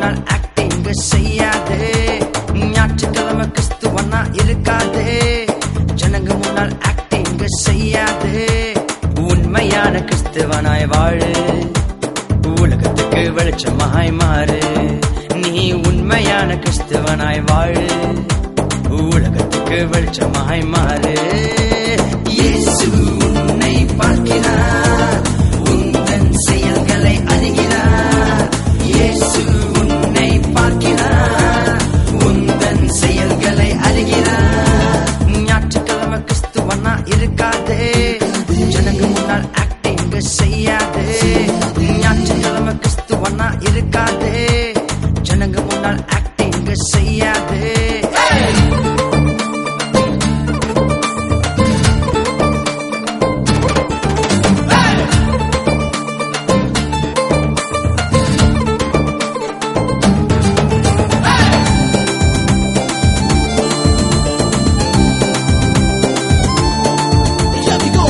முன்னால் ஆக்டிங் செய்யாதே ஞாயிற்றுக்கிழமை கிறிஸ்துவனா இருக்காதே ஜனங்க முன்னால் ஆக்டிங் செய்யாதே உண்மையான கிறிஸ்துவனாய் வாழு உலகத்துக்கு வெளிச்சமாய் மாறு நீ உண்மையான கிறிஸ்துவனாய் வாழு உலகத்துக்கு வெளிச்சமாய் மாறு இயேசு உன்னை பார்க்கிறார் உந்தன் செயல்களை அறிகிறார் இயேசு உன்னை பார்க்கிறார் உந்தன் செயல்களை அறிகிறார் ஞாயிற்றுக்கிழமை கிறிஸ்துவனா இருக்காதே ஜனங்க முன்னால் ஆக்டிங் செய்யாதே ஞாயிற்றுக்கிழமை கிறிஸ்துவனா இருக்காதே ஜனங்க முன்னால் ஆக்டிங் செய்யாதே Here we go.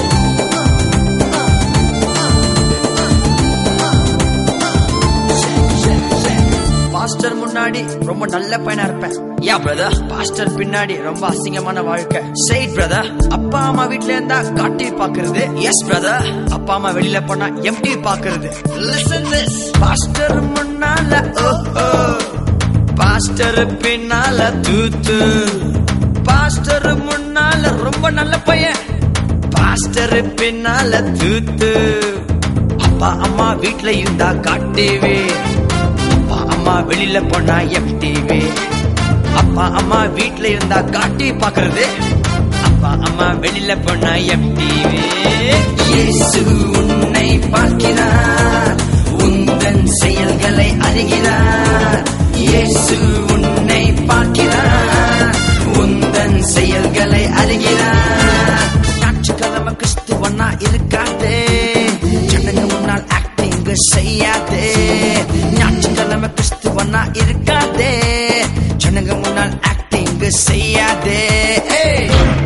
பாஸ்டர் முன்னாடி ரொம்ப நல்ல பையனா இருப்பேன் யா பிரதர் பாஸ்டர் பின்னாடி ரொம்ப அசிங்கமான வாழ்க்கை சைட் பிரதர் அப்பா அம்மா வீட்ல இருந்தா காட்டி பாக்குறது எஸ் பிரதர் அப்பா அம்மா வெளியில போனா எம்டி பாக்குறது லிசன் திஸ் பாஸ்டர் முன்னால ஓஹோ பாஸ்டர் பின்னால தூத்து பாஸ்டர் முன்னால ரொம்ப நல்ல பையன் பாஸ்டர் பின்னால தூத்து அப்பா அம்மா வீட்ல இருந்தா காட்டிவே அப்பா அம்மா வெளியில போனா எம்டிவி அப்பா அம்மா வீட்ல இருந்தா காட்டி பாக்குறது அப்பா அம்மா வெளியில போனா எம்டிவி இயேசு உன்னை பார்க்கிறார் உந்தன் செயல்களை அறிகிறார் இயேசு உன்னை பார்க்கிறார் உந்தன் செயல்களை அறிகிறார் ஞாயிற்றுக்கிழமை கிறிஸ்துவனா இருக்காதே ஜனங்க முன்னால் ஆக்டிங் செய்யாதே ஞாயிற்றுக்கிழமை கிறிஸ்துவனா இருக்காதே ஜனங்க முன்னால் ஆக்டிங் செய்யாதே ஏய்.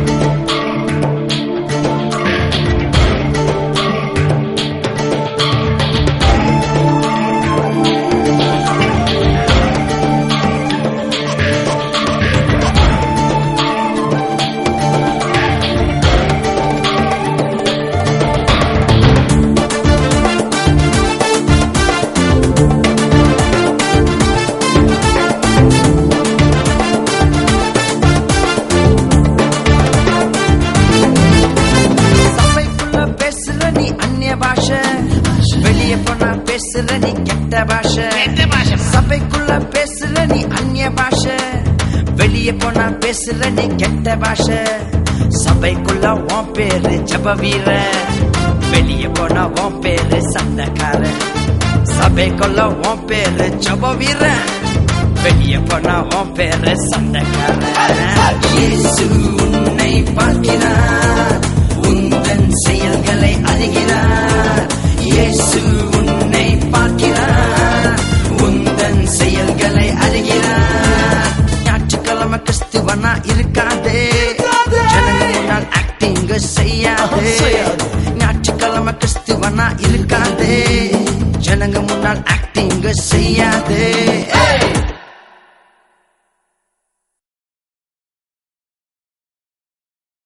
சபைக்குள்ள பேசுற நீ அந்நிய பாஷை வெளிய போனா பேசுற நீ கெட்ட பாஷை சபைக்குள்ள பேசுற நீ அந்நிய பாஷை வெளிய போனா பேசுற நீ கெட்ட பாஷை சபைக்குள்ள உன் பேரு ஜப வீர வெளிய போனா உன் பேரு சண்டைக்கார சபைக்குள்ள உன் பேரு ஜப வீர வெளிய போனா உன் பேரு சண்டைக்கார இயேசு உன்னை பார்க்கிறார் உந்தன் செயல்களை அறிகிறார் இயேசு உன்னை பார்க்கிறார் உந்தன் செயல்களை அறிகிறார் ஞாயிற்றுக்கிழமை கிறிஸ்துவனா இருக்காதே ஜனங்க முன்னால் ஆக்டிங் செய்யாதே ஞாயிற்றுக்கிழமை கிறிஸ்துவனா இருக்காதே ஜனங்க முன்னால் ஆக்டிங் செய்யாதே